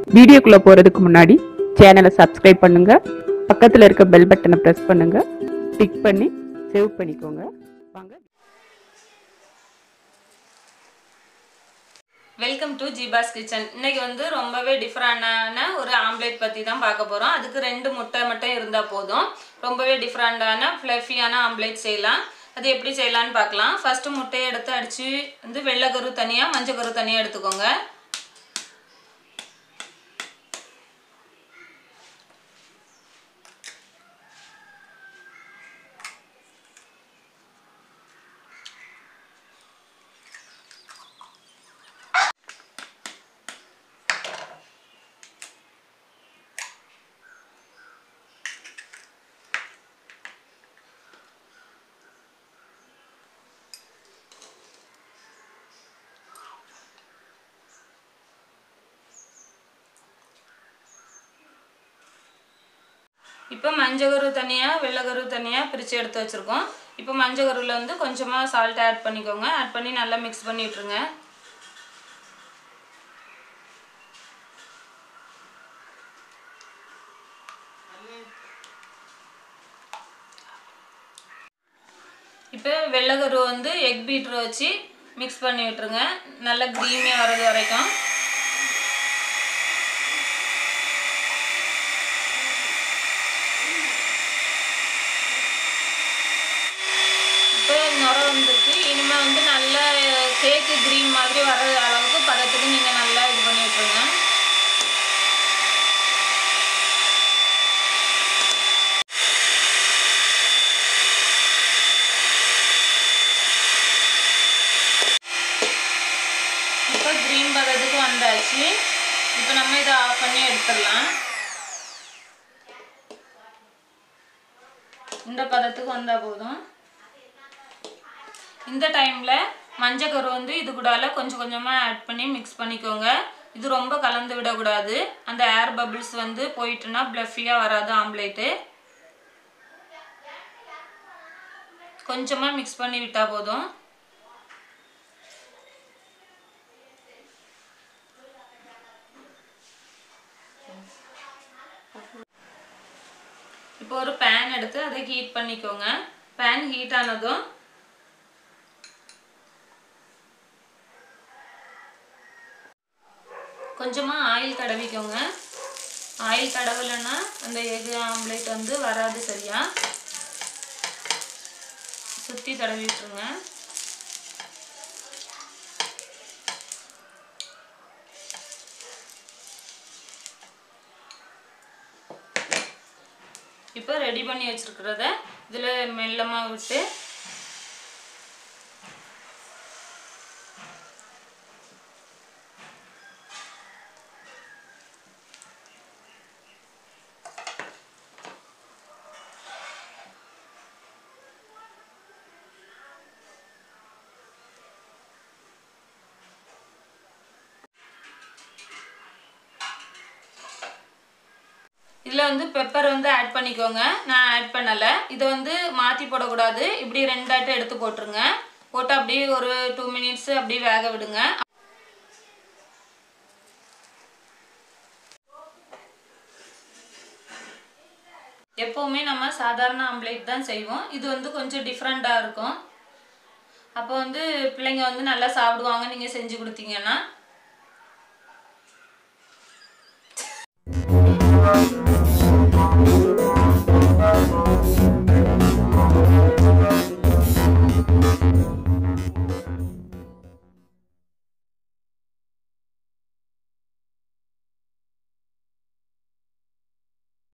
வீடியோக்குள்ள போறதுக்கு முன்னாடி சேனலை சப்ஸ்கிரைப் பண்ணுங்க பக்கத்துல இருக்க பெல் பட்டனை பிரஸ் பண்ணுங்க கிளிக் பண்ணி சேவ் பண்ணிக்கோங்க வாங்க வெல்கம் டு ஜிபாஸ் கிச்சன் இன்னைக்கு வந்து ரொம்பவே டிஃப்ரெண்டான ஒரு ஆம்லேட் பற்றி தான் பார்க்க போகிறோம் அதுக்கு ரெண்டு முட்டை மட்டும் இருந்தால் போதும் ரொம்பவே டிஃப்ரெண்டான ஃப்ளஃபியான ஆம்லேட் செய்யலாம் அது எப்படி செய்யலாம்னு பார்க்கலாம் ஃபஸ்ட்டு முட்டையை எடுத்து அடித்து வந்து வெள்ளை கரு தனியாக மஞ்சள் கரு தனியாக எடுத்துக்கோங்க இப்போ மஞ்சள் கரு தனியாக வெள்ளை கரு தனியாக பிரித்து எடுத்து வச்சுருக்கோம் இப்போ மஞ்சள் கருவில் வந்து கொஞ்சமாக சால்ட் ஆட் பண்ணிக்கோங்க ஆட் பண்ணி நல்லா மிக்ஸ் பண்ணி விட்ருங்க இப்போ வெள்ளைக்கரு வந்து எக் பீட்ரு வச்சு மிக்ஸ் பண்ணி விட்டுருங்க நல்லா க்ரீமியாக வர்றது வரைக்கும் இப்போ நுர வந்துருக்கு இனிமேல் வந்து நல்ல கேக்கு க்ரீம் மாதிரி வர அளவுக்கு பதத்துக்கு நீங்கள் நல்லா இது பண்ணி விட்டுருங்க இப்போ க்ரீன் பதத்துக்கு வந்தாச்சு இப்போ நம்ம இதை ஆஃப் பண்ணி எடுத்துடலாம் இந்த பதத்துக்கு வந்தால் போதும் இந்த டைமில் மஞ்சள் கரு வந்து இது கூடால கொஞ்சம் கொஞ்சமாக ஆட் பண்ணி மிக்ஸ் பண்ணிக்கோங்க இது ரொம்ப கலந்து விடக்கூடாது அந்த ஏர் பபிள்ஸ் வந்து போயிட்டுனா ப்ளஃபியாக வராது ஆம்லேட்டு கொஞ்சமாக மிக்ஸ் பண்ணி விட்டால் போதும் இப்போ ஒரு பேன் எடுத்து அதை ஹீட் பண்ணிக்கோங்க பேன் ஹீட் ஆனதும் கொஞ்சமாக ஆயில் தடவிக்கோங்க ஆயில் தடவலைன்னா அந்த எக் ஆம்லேட் வந்து வராது சரியா சுற்றி தடவி விட்டுருங்க இப்போ ரெடி பண்ணி வச்சுருக்கிறத இதில் மெல்லமாக விட்டு இதில் வந்து பெப்பர் வந்து ஆட் பண்ணிக்கோங்க நான் ஆட் பண்ணலை இதை வந்து மாற்றி போடக்கூடாது இப்படி ரெண்டாட்டம் எடுத்து போட்டுருங்க போட்டு அப்படியே ஒரு டூ மினிட்ஸ் அப்படியே வேக விடுங்க எப்போவுமே நம்ம சாதாரண ஆம்லேட் தான் செய்வோம் இது வந்து கொஞ்சம் டிஃப்ரெண்ட்டாக இருக்கும் அப்போ வந்து பிள்ளைங்க வந்து நல்லா சாப்பிடுவாங்க நீங்கள் செஞ்சு கொடுத்தீங்கன்னா